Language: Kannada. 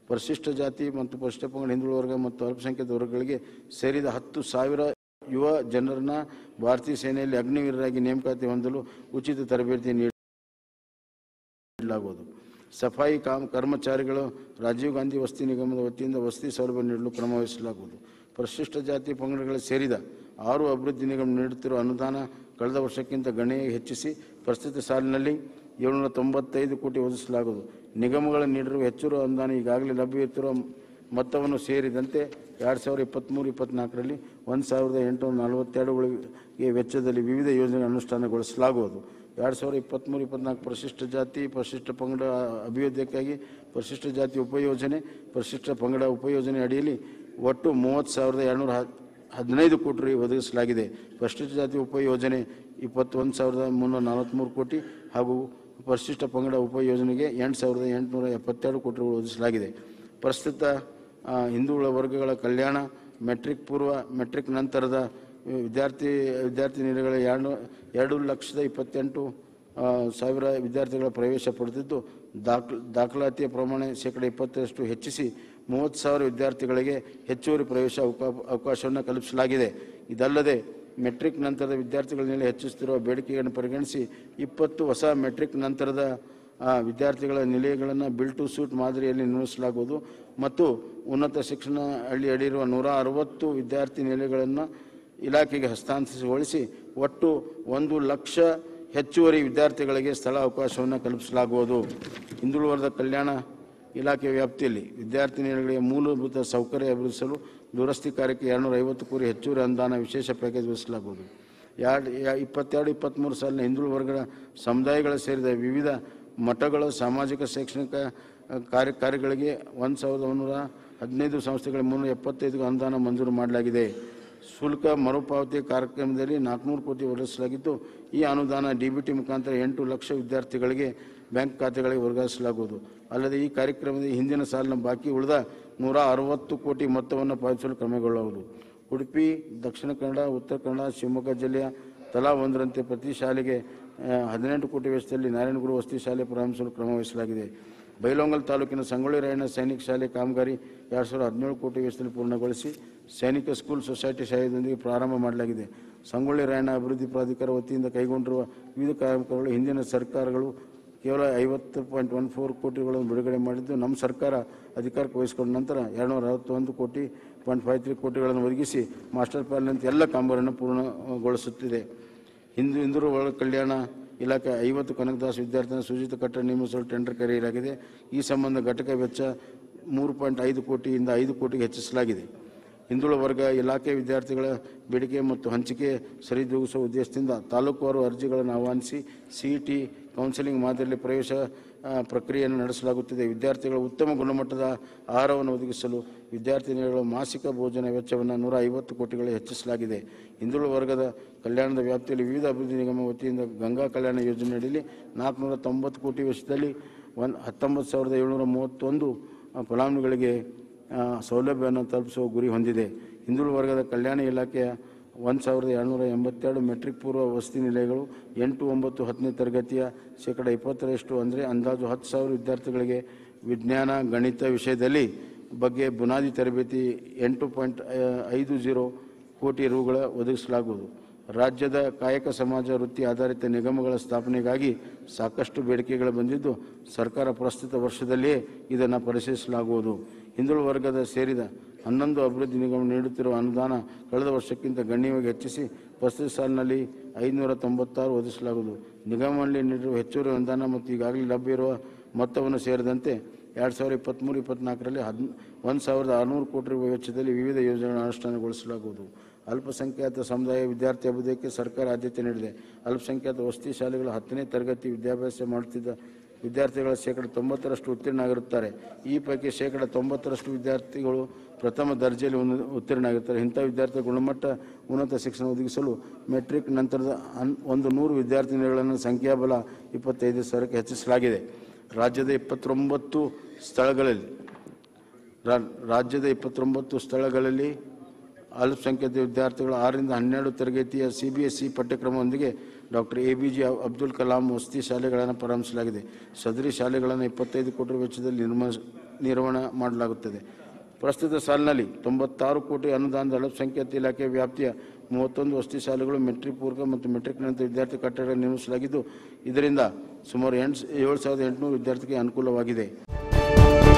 ಪರಿಶಿಷ್ಟ ಜಾತಿ ಮತ್ತು ಪರಿಶಿಷ್ಟ ಪಂಗಡ ಹಿಂದುಳಿದ ವರ್ಗ ಮತ್ತು ಅಲ್ಪಸಂಖ್ಯಾತ ವರ್ಗಗಳಿಗೆ ಸೇರಿದ ಹತ್ತು ಸಾವಿರ ಯುವ ಜನರನ್ನ ಭಾರತೀಯ ಸೇನೆಯಲ್ಲಿ ಅಗ್ನಿವೀರರಾಗಿ ನೇಮಕಾತಿ ಹೊಂದಲು ಉಚಿತ ತರಬೇತಿ ನೀಡಲಾಗುವುದು ಸಫಾಯಿ ಕಾಮ ಕರ್ಮಚಾರಿಗಳು ರಾಜೀವ್ ಗಾಂಧಿ ವಸತಿ ನಿಗಮದ ವತಿಯಿಂದ ವಸತಿ ಸೌಲಭ್ಯ ನೀಡಲು ಕ್ರಮ ವಹಿಸಲಾಗುವುದು ಪರಿಶಿಷ್ಟ ಜಾತಿ ಪಂಗಡಗಳ ಸೇರಿದ ಆರು ಅಭಿವೃದ್ಧಿ ನಿಗಮ ನೀಡುತ್ತಿರುವ ಅನುದಾನ ಕಳೆದ ವರ್ಷಕ್ಕಿಂತ ಗಣನೀಯ ಹೆಚ್ಚಿಸಿ ಪ್ರಸ್ತುತ ಸಾಲಿನಲ್ಲಿ ಏಳ್ನೂರ ತೊಂಬತ್ತೈದು ಕೋಟಿ ಒದಗಿಸಲಾಗುವುದು ನಿಗಮಗಳು ನೀಡಿರುವ ಹೆಚ್ಚುವರಿ ಅನುದಾನ ಈಗಾಗಲೇ ಲಭ್ಯವಿರುವ ಮೊತ್ತವನ್ನು ಸೇರಿದಂತೆ ಎರಡು ಸಾವಿರದ ಇಪ್ಪತ್ತ್ಮೂರು ಇಪ್ಪತ್ತ್ನಾಲ್ಕರಲ್ಲಿ ಒಂದು ಸಾವಿರದ ಎಂಟುನೂರ ನಲವತ್ತೆರಡುಗಳಿಗೆ ವೆಚ್ಚದಲ್ಲಿ ವಿವಿಧ ಯೋಜನೆ ಅನುಷ್ಠಾನಗೊಳಿಸಲಾಗುವುದು ಎರಡು ಸಾವಿರದ ಇಪ್ಪತ್ತ್ಮೂರು ಇಪ್ಪತ್ತ್ನಾಲ್ಕು ಪರಿಶಿಷ್ಟ ಜಾತಿ ಪರಿಶಿಷ್ಟ ಪಂಗಡ ಅಭಿವೃದ್ಧಿಗಾಗಿ ಪರಿಶಿಷ್ಟ ಜಾತಿ ಉಪಯೋಜನೆ ಪರಿಶಿಷ್ಟ ಪಂಗಡ ಉಪಯೋಜನೆ ಅಡಿಯಲ್ಲಿ ಒಟ್ಟು ಮೂವತ್ತು ಸಾವಿರದ ಎರಡುನೂರ ಹದಿನೈದು ಕೋಟಿ ರು ಒದಗಿಸಲಾಗಿದೆ ಪರಿಶಿಷ್ಟ ಜಾತಿ ಉಪಯೋಜನೆ ಇಪ್ಪತ್ತೊಂದು ಸಾವಿರದ ಮುನ್ನೂರ ನಲವತ್ತ್ಮೂರು ಕೋಟಿ ಹಾಗೂ ಪರಿಶಿಷ್ಟ ಪಂಗಡ ಉಪಯೋಜನೆಗೆ ಎಂಟು ಸಾವಿರದ ಎಂಟುನೂರ ಎಪ್ಪತ್ತೆರಡು ಕೋಟಿ ರು ಒದಗಿಸಲಾಗಿದೆ ಪ್ರಸ್ತುತ ಆ, ಹಿಂದುಳಿದ ವರ್ಗಗಳ ಕಲ್ಯಾಣ ಮೆಟ್ರಿಕ್ ಪೂರ್ವ ಮೆಟ್ರಿಕ್ ನಂತರದ ವಿದ್ಯಾರ್ಥಿ ವಿದ್ಯಾರ್ಥಿ ನಿಲಯಗಳ ಎರಡು ಎರಡು ಲಕ್ಷದ ಇಪ್ಪತ್ತೆಂಟು ಆ, ಸಾವಿರ ವಿದ್ಯಾರ್ಥಿಗಳ ಪ್ರವೇಶ ಪಡೆದಿದ್ದು ದಾಖಲ್ ದಾಖಲಾತಿಯ ಪ್ರಮಾಣ ಶೇಕಡ ಇಪ್ಪತ್ತರಷ್ಟು ಹೆಚ್ಚಿಸಿ ಮೂವತ್ತು ಸಾವಿರ ವಿದ್ಯಾರ್ಥಿಗಳಿಗೆ ಹೆಚ್ಚುವರಿ ಪ್ರವೇಶ ಅವಕಾ ಅವಕಾಶವನ್ನು ಕಲ್ಪಿಸಲಾಗಿದೆ ಇದಲ್ಲದೆ ಮೆಟ್ರಿಕ್ ನಂತರದ ವಿದ್ಯಾರ್ಥಿಗಳ ಮೇಲೆ ಹೆಚ್ಚಿಸುತ್ತಿರುವ ಬೇಡಿಕೆಯನ್ನು ಪರಿಗಣಿಸಿ ಇಪ್ಪತ್ತು ಹೊಸ ಮೆಟ್ರಿಕ್ ನಂತರದ ಆ, ವಿದ್ಯಾರ್ಥಿಗಳ ನಿಲಯಗಳನ್ನು ಬಿಲ್ ಟು ಸೂಟ್ ಮಾದರಿಯಲ್ಲಿ ನಿರ್ಮಿಸಲಾಗುವುದು ಮತ್ತು ಉನ್ನತ ಶಿಕ್ಷಣ ಹಳ್ಳಿ ಅಡಿಯಿರುವ ನೂರ ಅರವತ್ತು ವಿದ್ಯಾರ್ಥಿ ನಿಲಯಗಳನ್ನು ಇಲಾಖೆಗೆ ಹಸ್ತಾಂತರಿಸಿಗೊಳಿಸಿ ಒಟ್ಟು ಒಂದು ಲಕ್ಷ ಹೆಚ್ಚುವರಿ ವಿದ್ಯಾರ್ಥಿಗಳಿಗೆ ಸ್ಥಳ ಅವಕಾಶವನ್ನು ಕಲ್ಪಿಸಲಾಗುವುದು ಹಿಂದುಳಿದ ಕಲ್ಯಾಣ ಇಲಾಖೆ ವ್ಯಾಪ್ತಿಯಲ್ಲಿ ವಿದ್ಯಾರ್ಥಿ ನಿಲಯಗಳಿಗೆ ಮೂಲಭೂತ ಸೌಕರ್ಯ ಅಭಿವೃದ್ಧಿಸಲು ದುರಸ್ತಿ ಕಾರ್ಯಕ್ಕೆ ಎರಡುನೂರ ಐವತ್ತು ಕೋಟಿ ಹೆಚ್ಚುವರಿ ಅನುದಾನ ವಿಶೇಷ ಪ್ಯಾಕೇಜ್ ವಿಧಿಸಲಾಗುವುದು ಎರಡು ಯಾ- ಇಪ್ಪತ್ತೆರಡು ಇಪ್ಪತ್ತ್ಮೂರು ಸಾಲಿನ ಹಿಂದುಳಿದ ವರ್ಗದ ಸಮುದಾಯಗಳ ಸೇರಿದ ವಿವಿಧ ಮಠಗಳ ಸಾಮಾಜಿಕ ಶೈಕ್ಷಣಿಕ ಅ, ಕಾರ್ಯ ಕಾರ್ಯಗಳಿಗೆ ಒಂದು ಸಾವಿರದ ಒಂದೂರ ಹದಿನೈದು ಸಂಸ್ಥೆಗಳಿಗೆ ಮುನ್ನೂರ ಎಪ್ಪತ್ತೈದು ಅನುದಾನ ಮಂಜೂರು ಮಾಡಲಾಗಿದೆ ಶುಲ್ಕ ಮರುಪಾವತಿ ಕಾರ್ಯಕ್ರಮದಲ್ಲಿ ನಾಲ್ಕುನೂರು ಕೋಟಿ ಒದಗಿಸಲಾಗಿದ್ದು ಈ ಅನುದಾನ ಡಿಬಿಟಿ ಮುಖಾಂತರ ಎಂಟು ಲಕ್ಷ ವಿದ್ಯಾರ್ಥಿಗಳಿಗೆ ಬ್ಯಾಂಕ್ ಖಾತೆಗಳಿಗೆ ವರ್ಗಾಯಿಸಲಾಗುವುದು ಅಲ್ಲದೆ ಈ ಕಾರ್ಯಕ್ರಮದ ಹಿಂದಿನ ಸಾಲಿನ ಬಾಕಿ ಉಳಿದ ನೂರ ಅರವತ್ತು ಕೋಟಿ ಮೊತ್ತವನ್ನು ಪಾವತಿಸಲು ಕ್ರಮಗೊಳ್ಳುವುದು ಉಡುಪಿ ದಕ್ಷಿಣ ಕನ್ನಡ ಉತ್ತರ ಕನ್ನಡ ಶಿವಮೊಗ್ಗ ಜಿಲ್ಲೆಯ ತಲಾ ಒಂದರಂತೆ ಪ್ರತಿ ಶಾಲೆಗೆ ಆ, ಹದಿನೆಂಟು ಕೋಟಿ ವೆಚ್ಚದಲ್ಲಿ ನಾರಾಯಣಗುರು ವಸತಿ ಶಾಲೆ ಪ್ರಾರಂಭಿಸಲು ಕ್ರಮ ವಹಿಸಲಾಗಿದೆ ಬೈಲೊಂಗಲ್ ತಾಲೂಕಿನ ಸಂಗೊಳ್ಳಿ ರಾಯಣ್ಣ ಸೈನಿಕ ಶಾಲೆ ಕಾಮಗಾರಿ ಎರಡು ಸಾವಿರದ ಹದಿನೇಳು ಕೋಟಿ ವೆಚ್ಚದಲ್ಲಿ ಪೂರ್ಣಗೊಳಿಸಿ ಸೈನಿಕ ಸ್ಕೂಲ್ ಸೊಸೈಟಿ ಸಹಾಯದೊಂದಿಗೆ ಪ್ರಾರಂಭ ಮಾಡಲಾಗಿದೆ ಸಂಗೊಳ್ಳಿ ರಾಯಣ್ಣ ಅಭಿವೃದ್ಧಿ ಪ್ರಾಧಿಕಾರ ವತಿಯಿಂದ ಕೈಗೊಂಡಿರುವ ವಿವಿಧ ಕಾರ್ಯಕ್ರಮಗಳು ಹಿಂದಿನ ಸರ್ಕಾರಗಳು ಕೇವಲ ಐವತ್ತು ಪಾಯಿಂಟ್ ಒನ್ ಫೋರ್ ಕೋಟಿಗಳನ್ನು ಬಿಡುಗಡೆ ಮಾಡಿದ್ದು ನಮ್ಮ ಸರ್ಕಾರ ಅಧಿಕಾರಕ್ಕೆ ವಹಿಸಿಕೊಂಡ ನಂತರ ಎರಡುನೂರ ಅರವತ್ತೊಂದು ಕೋಟಿ ಪಾಯಿಂಟ್ ಫೈವ್ ತ್ರೀ ಕೋಟಿಗಳನ್ನು ಒದಗಿಸಿ ಮಾಸ್ಟರ್ ಪ್ಲಾನ್ನಂತೆ ಎಲ್ಲ ಕಾಮಗಾರಿಯನ್ನು ಪೂರ್ಣಗೊಳಿಸುತ್ತಿದೆ ಹಿಂದೂ ಹಿಂದೂ ಒಳ ಕಲ್ಯಾಣ ಇಲಾಖೆ ಐವತ್ತು ಕನಕದಾಸ ವಿದ್ಯಾರ್ಥಿನ ಸುಜಿತ ಕಟ್ಟಡ ನೇಮಿಸಲು ಟೆಂಡರ್ ಕರೆಯಲಾಗಿದೆ ಈ ಸಂಬಂಧ ಘಟಕ ವೆಚ್ಚ ಮೂರು ಪಾಯಿಂಟ್ ಐದು ಕೋಟಿಯಿಂದ ಐದು ಕೋಟಿಗೆ ಹೆಚ್ಚಿಸಲಾಗಿದೆ ಹಿಂದುಳಿದ ವರ್ಗ ಇಲಾಖೆ ವಿದ್ಯಾರ್ಥಿಗಳ ಬೇಡಿಕೆ ಮತ್ತು ಹಂಚಿಕೆ ಸರಿದೂಗಿಸುವ ಉದ್ದೇಶದಿಂದ ತಾಲೂಕುವಾರು ಅರ್ಜಿಗಳನ್ನು ಆಹ್ವಾನಿಸಿ ಸಿಇಟಿ ಕೌನ್ಸಿಲಿಂಗ್ ಮಾದರಿಯಲ್ಲಿ ಪ್ರವೇಶ ಆ, ಪ್ರಕ್ರಿಯೆಯನ್ನು ನಡೆಸಲಾಗುತ್ತಿದೆ ವಿದ್ಯಾರ್ಥಿಗಳ ಉತ್ತಮ ಗುಣಮಟ್ಟದ ಆಹಾರವನ್ನು ಒದಗಿಸಲು ವಿದ್ಯಾರ್ಥಿನಿಗಳ ಮಾಸಿಕ ಭೋಜನ ವೆಚ್ಚವನ್ನು ನೂರ ಐವತ್ತು ಕೋಟಿಗಳು ಹೆಚ್ಚಿಸಲಾಗಿದೆ ಹಿಂದುಳಿದ ವರ್ಗದ ಕಲ್ಯಾಣದ ವ್ಯಾಪ್ತಿಯಲ್ಲಿ ವಿವಿಧ ಅಭಿವೃದ್ಧಿ ನಿಗಮ ವತಿಯಿಂದ ಗಂಗಾ ಕಲ್ಯಾಣ ಯೋಜನೆಯಡಿಯಲ್ಲಿ ನಾಲ್ಕುನೂರ ತೊಂಬತ್ತು ಕೋಟಿ ವೆಚ್ಚದಲ್ಲಿ ಒಂದು ಹತ್ತೊಂಬತ್ತು ಸಾವಿರದ ಏಳ್ನೂರ ಮೂವತ್ತೊಂದು ಆ, ಫಲಾನುಭವಿಗಳಿಗೆ ಆ, ಸೌಲಭ್ಯವನ್ನು ತಲುಪಿಸುವ ಗುರಿ ಹೊಂದಿದೆ ಹಿಂದುಳಿದ ವರ್ಗದ ಕಲ್ಯಾಣ ಇಲಾಖೆಯ ಒಂದು ಸಾವಿರದ ಏಳ್ನೂರ ಎಂಬತ್ತೆರಡು ಮೆಟ್ರಿಕ್ ಪೂರ್ವ ವಸತಿ ನಿಲಯಗಳು ಎಂಟು ಒಂಬತ್ತು ಹತ್ತನೇ ತರಗತಿಯ ಶೇಕಡ ಇಪ್ಪತ್ತರಷ್ಟು ಅಂದರೆ ಅಂದಾಜು ಹತ್ತು ಸಾವಿರ ವಿದ್ಯಾರ್ಥಿಗಳಿಗೆ ವಿಜ್ಞಾನ ಗಣಿತ ವಿಷಯದಲ್ಲಿ ಬಗ್ಗೆ ಬುನಾದಿ ತರಬೇತಿ ಎಂಟು ಪಾಯಿಂಟ್ ಐದು ಜೀರೋ ಕೋಟಿ ರುಗಳ ಒದಗಿಸಲಾಗುವುದು ರಾಜ್ಯದ ಕಾಯಕ ಸಮಾಜ ವೃತ್ತಿ ಆಧಾರಿತ ನಿಗಮಗಳ ಸ್ಥಾಪನೆಗಾಗಿ ಸಾಕಷ್ಟು ಬೇಡಿಕೆಗಳು ಬಂದಿದ್ದು ಸರ್ಕಾರ ಪ್ರಸ್ತುತ ವರ್ಷದಲ್ಲಿಯೇ ಇದನ್ನು ಪರಿಶೀಲಿಸಲಾಗುವುದು ಹಿಂದುಳಿದ ವರ್ಗದ ಸೇರಿದ ಹನ್ನೊಂದು ಅಭಿವೃದ್ಧಿ ನಿಗಮ ನೀಡುತ್ತಿರುವ ಅನುದಾನ ಕಳೆದ ವರ್ಷಕ್ಕಿಂತ ಗಣ್ಯವಾಗಿ ಹೆಚ್ಚಿಸಿ ಪ್ರಸ್ತುತ ಸಾಲಿನಲ್ಲಿ ಐದುನೂರ ತೊಂಬತ್ತಾರು ಒದಗಿಸಲಾಗುವುದು ನಿಗಮದಲ್ಲಿ ನೀಡಿರುವ ಹೆಚ್ಚುವರಿ ಅನುದಾನ ಮತ್ತು ಈಗಾಗಲೇ ಲಭ್ಯ ಇರುವ ಮೊತ್ತವನ್ನು ಸೇರಿದಂತೆ ಎರಡು ಸಾವಿರದ ಇಪ್ಪತ್ತ್ಮೂರು ಇಪ್ಪತ್ತ್ನಾಲ್ಕರಲ್ಲಿ ಹದ್ ಒಂದು ಸಾವಿರದ ಆರುನೂರು ಕೋಟಿ ರೂಪಾಯಿ ವೆಚ್ಚದಲ್ಲಿ ವಿವಿಧ ಯೋಜನೆಗಳನ್ನು ಅನುಷ್ಠಾನಗೊಳಿಸಲಾಗುವುದು ಅಲ್ಪಸಂಖ್ಯಾತ ಸಮುದಾಯ ವಿದ್ಯಾರ್ಥಿ ಅಭಿವೃದ್ಧಿಗೆ ಸರ್ಕಾರ ಆದ್ಯತೆ ನೀಡಿದೆ ಅಲ್ಪಸಂಖ್ಯಾತ ವಸತಿ ಶಾಲೆಗಳು ಹತ್ತನೇ ತರಗತಿ ವಿದ್ಯಾಭ್ಯಾಸ ಮಾಡುತ್ತಿದ್ದ ವಿದ್ಯಾರ್ಥಿಗಳ ಶೇಕಡ ತೊಂಬತ್ತರಷ್ಟು ಉತ್ತೀರ್ಣರಾಗಿರುತ್ತಾರೆ ಈ ಪೈಕಿ ಶೇಕಡ ತೊಂಬತ್ತರಷ್ಟು ವಿದ್ಯಾರ್ಥಿಗಳು ಪ್ರಥಮ ದರ್ಜೆಯಲ್ಲಿ ಉನ್ನ- ಉತ್ತೀರ್ಣರಾಗಿರ್ತಾರೆ ಇಂಥ ವಿದ್ಯಾರ್ಥಿಗಳ ಗುಣಮಟ್ಟ ಉನ್ನತ ಶಿಕ್ಷಣ ಒದಗಿಸಲು ಮೆಟ್ರಿಕ್ ನಂತರದ ಅನ್- ಒಂದು ನೂರು ವಿದ್ಯಾರ್ಥಿನಿಗಳನ್ನು ಸಂಖ್ಯಾಬಲ ಇಪ್ಪತ್ತೈದು ಸಾವಿರಕ್ಕೆ ಹೆಚ್ಚಿಸಲಾಗಿದೆ ರಾಜ್ಯದ ಇಪ್ಪತ್ತೊಂಬತ್ತು ಸ್ಥಳಗಳಲ್ಲಿ ರಾ- ರಾಜ್ಯದ ಇಪ್ಪತ್ತೊಂಬತ್ತು ಸ್ಥಳಗಳಲ್ಲಿ ಅಲ್ಪಸಂಖ್ಯಾತ ವಿದ್ಯಾರ್ಥಿಗಳು ಆರರಿಂದ ಹನ್ನೆರಡು ತರಗತಿಯ ಸಿ ಬಿ ಎಸ್ ಇ ಪಠ್ಯಕ್ರಮದೊಂದಿಗೆ doctor A B J Abdul Kalam ವಸತಿ ಶಾಲೆಗಳನ್ನು ಪ್ರಾರಂಭಿಸಲಾಗಿದೆ ಸದರಿ ಶಾಲೆಗಳನ್ನು ಇಪ್ಪತ್ತೈದು ಕೋಟಿ ವೆಚ್ಚದಲ್ಲಿ ನಿರ್ಮ ನಿರ್ವಹಣೆ ಮಾಡಲಾಗುತ್ತದೆ ಪ್ರಸ್ತುತ ಸಾಲಿನಲ್ಲಿ ತೊಂಬತ್ತಾರು ಕೋಟಿ ಅನುದಾನದ ಅಲ್ಪಸಂಖ್ಯಾತ ಇಲಾಖೆ ವ್ಯಾಪ್ತಿಯ ಮೂವತ್ತೊಂದು ವಸತಿ ಶಾಲೆಗಳು ಮೆಟ್ರಿಕ್ ಪೂರ್ವ ಮತ್ತು ಮೆಟ್ರಿಕ್ ನಂತರ ವಿದ್ಯಾರ್ಥಿ ಕಟ್ಟಡ ನಿರ್ಮಿಸಲಾಗಿದ್ದು ಇದರಿಂದ ಸುಮಾರು ಎಂಟು ಏಳು ಸಾವಿರದ ಎಂಟುನೂರು ವಿದ್ಯಾರ್ಥಿಗೆ ಅನುಕೂಲವಾಗಿದೆ